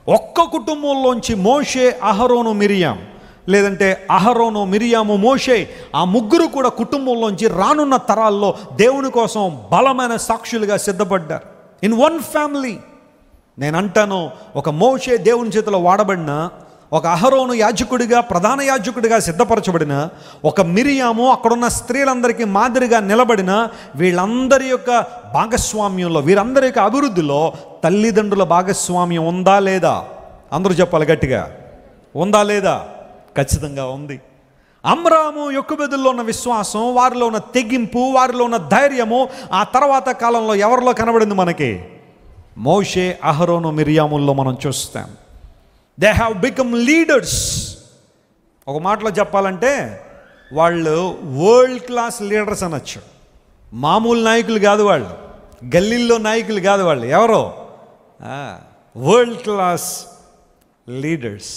ఒక్క కుటుంబంలోంచి మోషే అహరోను మిరియాం లేదంటే అహరోను మిరియాము మోషే ఆ ముగ్గురు కూడా కుటుంబంలోంచి రానున్న తరాల్లో దేవుని కోసం బలమైన సాక్షులుగా సిద్ధపడ్డారు ఇన్ వన్ ఫ్యామిలీ నేను అంటాను ఒక మోషే దేవుని చేతిలో వాడబడిన ఒక అహరోను యాజకుడిగా ప్రధాన యాజకుడిగా సిద్ధపరచబడిన ఒక మిరియాము అక్కడున్న స్త్రీలందరికీ మాదిరిగా నిలబడిన వీళ్ళందరి యొక్క భాగస్వామ్యంలో వీరందరి యొక్క అభివృద్ధిలో తల్లిదండ్రుల భాగస్వామ్యం ఉందా లేదా అందరూ చెప్పాలి గట్టిగా ఉందా లేదా ఖచ్చితంగా ఉంది అమ్రాము యొక్కబెదుల్లో ఉన్న విశ్వాసం వారిలో ఉన్న తెగింపు వారిలో ఉన్న ధైర్యము ఆ తర్వాత కాలంలో ఎవరిలో కనబడింది మనకి మోషే అహరోను మిరియాముల్లో మనం చూస్తాం దే హ్యావ్ బికమ్ లీడర్స్ ఒక మాటలో చెప్పాలంటే వాళ్ళు వరల్డ్ క్లాస్ లీడర్స్ అనొచ్చు మామూలు నాయకులు కాదు వాళ్ళు గల్లీల్లో నాయకులు కాదు వాళ్ళు ఎవరో వరల్డ్ క్లాస్ లీడర్స్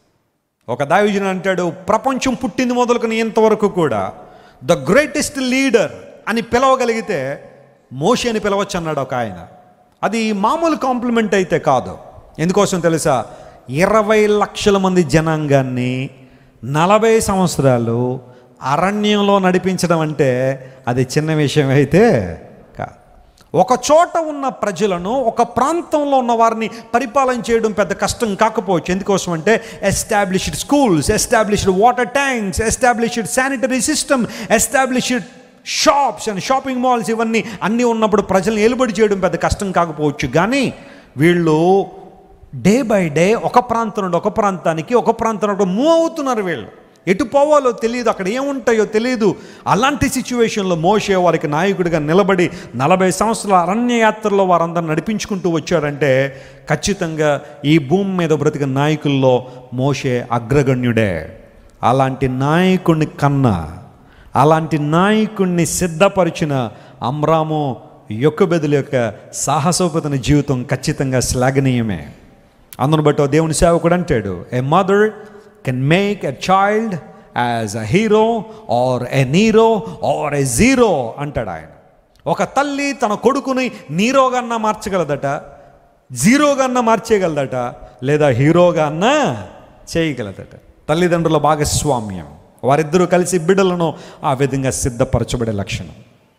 ఒక దావిజన్ అంటాడు ప్రపంచం పుట్టింది మొదలుకొని ఇంతవరకు కూడా ద గ్రేటెస్ట్ లీడర్ అని పిలవగలిగితే మోషి అని పిలవచ్చు అన్నాడు ఒక ఆయన అది మామూలు కాంప్లిమెంట్ అయితే కాదు ఎందుకోసం తెలుసా ఇరవై లక్షల మంది జనాంగాన్ని నలభై సంవత్సరాలు అరణ్యంలో నడిపించడం అంటే అది చిన్న విషయం అయితే కాదు ఒక చోట ఉన్న ప్రజలను ఒక ప్రాంతంలో ఉన్న వారిని పరిపాలన చేయడం పెద్ద కష్టం కాకపోవచ్చు ఎందుకోసం అంటే established schools established water tanks established sanitary system established shops and shopping malls ఇవన్నీ అన్నీ ఉన్నప్పుడు ప్రజల్ని ఏలుబడి చేయడం పెద్ద కష్టం కాకపోవచ్చు కానీ వీళ్ళు డే బై డే ఒక ప్రాంతం నుండి ఒక ప్రాంతానికి ఒక ప్రాంతం నుండి మూవ్ అవుతున్నారు వీళ్ళు ఎటు పోవాలో తెలియదు అక్కడ ఏముంటాయో తెలియదు అలాంటి సిచ్యువేషన్లో మోసే వారికి నాయకుడిగా నిలబడి నలభై సంవత్సరాల అరణ్య యాత్రలో వారందరూ నడిపించుకుంటూ వచ్చారంటే ఖచ్చితంగా ఈ భూమి మీద బ్రతిక నాయకుల్లో మోసే అగ్రగణ్యుడే అలాంటి నాయకుడిని కన్నా అలాంటి నాయకుడిని సిద్ధపరిచిన అమ్రాము యొక్కబెదుల యొక్క సాహసోపతన జీవితం ఖచ్చితంగా శ్లాఘనీయమే అందును బట్టి ఓ దేవుని సేవకుడు అంటాడు a mother can make a child as a hero or a Nero or a zero అంటాడు ఆయన ఒక తల్లి తన కొడుకుని నీరోగా అన్నా మార్చగలదట జీరోగా అన్నా మార్చేయగలదట లేదా హీరోగా అన్నా చేయగలదట తల్లిదండ్రుల భాగస్వామ్యం వారిద్దరూ కలిసి బిడ్డలను ఆ విధంగా సిద్ధపరచబడే లక్షణం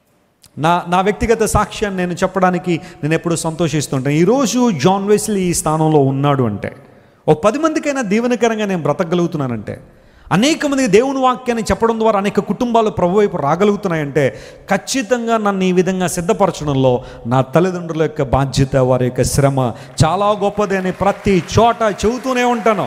నా నా వ్యక్తిగత సాక్ష్యాన్ని నేను చెప్పడానికి నేను ఎప్పుడూ సంతోషిస్తుంటాను ఈరోజు జాన్ వెస్లీ ఈ స్థానంలో ఉన్నాడు అంటే ఓ పది మందికైనా దీవెనకరంగా నేను బ్రతకగలుగుతున్నానంటే అనేక మందికి దేవుని వాక్యాన్ని చెప్పడం ద్వారా అనేక కుటుంబాలు ప్రభు వైపు రాగలుగుతున్నాయంటే ఖచ్చితంగా నన్ను ఈ విధంగా సిద్ధపరచడంలో నా తల్లిదండ్రుల యొక్క బాధ్యత వారి యొక్క శ్రమ చాలా గొప్పది అని ప్రతి చోట చెబుతూనే ఉంటాను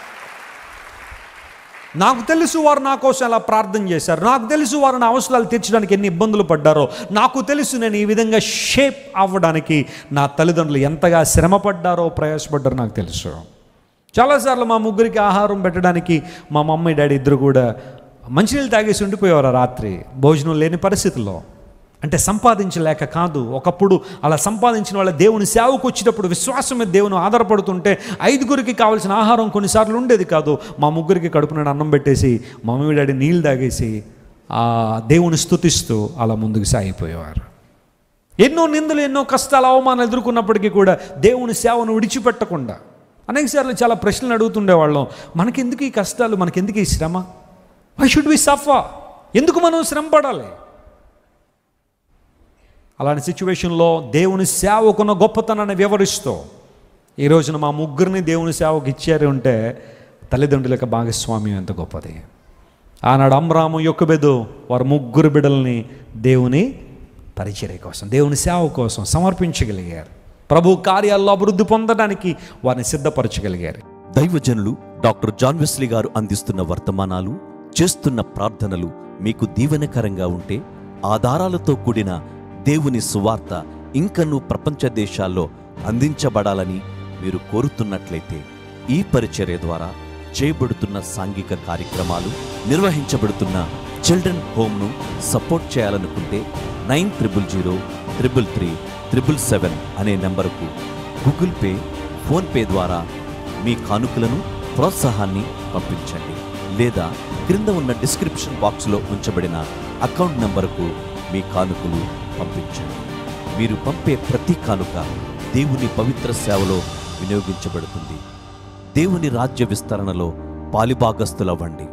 నాకు తెలుసు వారు నా కోసం ఎలా ప్రార్థన చేశారు నాకు తెలుసు వారు నా అవసరాలు తీర్చడానికి ఎన్ని ఇబ్బందులు పడ్డారో నాకు తెలుసు నేను ఈ విధంగా షేప్ అవ్వడానికి నా తల్లిదండ్రులు ఎంతగా శ్రమపడ్డారో ప్రయాసపడ్డారో నాకు తెలుసు చాలాసార్లు మా ముగ్గురికి ఆహారం పెట్టడానికి మా మమ్మీ డాడీ ఇద్దరు కూడా మంచినీళ్ళు తాగేసి ఉండిపోయేవారు ఆ రాత్రి భోజనం లేని పరిస్థితుల్లో అంటే సంపాదించలేక కాదు ఒకప్పుడు అలా సంపాదించిన వాళ్ళ దేవుని సేవకు వచ్చేటప్పుడు విశ్వాసం మీద దేవుని ఆధారపడుతుంటే ఐదుగురికి కావాల్సిన ఆహారం కొన్నిసార్లు ఉండేది కాదు మా ముగ్గురికి కడుపు నిండా అన్నం పెట్టేసి మమ్మీ డాడీ నీళ్ళు తాగేసి ఆ దేవుని స్తుతిస్తూ అలా ముందుకు సాగిపోయేవారు ఎన్నో నిందలు ఎన్నో కష్టాలు అవమానాలు ఎదుర్కొన్నప్పటికీ కూడా దేవుని సేవను విడిచిపెట్టకుండా అనేకసార్లు చాలా ప్రశ్నలు అడుగుతుండేవాళ్ళం మనకెందుకు ఈ కష్టాలు మనకెందుకు ఈ శ్రమ వై షుడ్ వి సఫర్ ఎందుకు మనం శ్రమ పడాలి అలాంటి సిచ్యువేషన్లో దేవుని సేవకున్న గొప్పతనాన్ని వివరిస్తూ ఈ రోజున మా ముగ్గురిని దేవుని సేవకు ఇచ్చారు ఉంటే తల్లిదండ్రుల యొక్క భాగస్వామ్యం ఎంత గొప్పది ఆనాడు అమ్రాము యొక్కబెదు వారు ముగ్గురు బిడ్డల్ని దేవుని పరిచర్య కోసం దేవుని సేవ కోసం సమర్పించగలిగారు ప్రభు కార్యాల్లో అభివృద్ధి పొందడానికి వారిని సిద్ధపరచగలిగారు దైవజనులు డాక్టర్ జాన్ వెస్లీ గారు అందిస్తున్న వర్తమానాలు చేస్తున్న ప్రార్థనలు మీకు దీవెనకరంగా ఉంటే ఆధారాలతో కూడిన దేవుని సువార్త ఇంకనూ ప్రపంచ దేశాల్లో అందించబడాలని మీరు కోరుతున్నట్లయితే ఈ పరిచర్య ద్వారా చేయబడుతున్న సాంఘిక కార్యక్రమాలు నిర్వహించబడుతున్న చిల్డ్రన్ హోమ్ను సపోర్ట్ చేయాలనుకుంటే nine triple zero triple three triple seven అనే నెంబరుకు గూగుల్ పే ఫోన్పే ద్వారా మీ కానుకలను ప్రోత్సాహాన్ని పంపించండి లేదా క్రింద ఉన్న డిస్క్రిప్షన్ బాక్స్లో ఉంచబడిన అకౌంట్ నంబరుకు మీ కానుకలు పంపించండి మీరు పంపే ప్రతి కానుక దేవుని పవిత్ర సేవలో వినియోగించబడుతుంది దేవుని రాజ్య విస్తరణలో పాలిభాగస్తులవ్వండి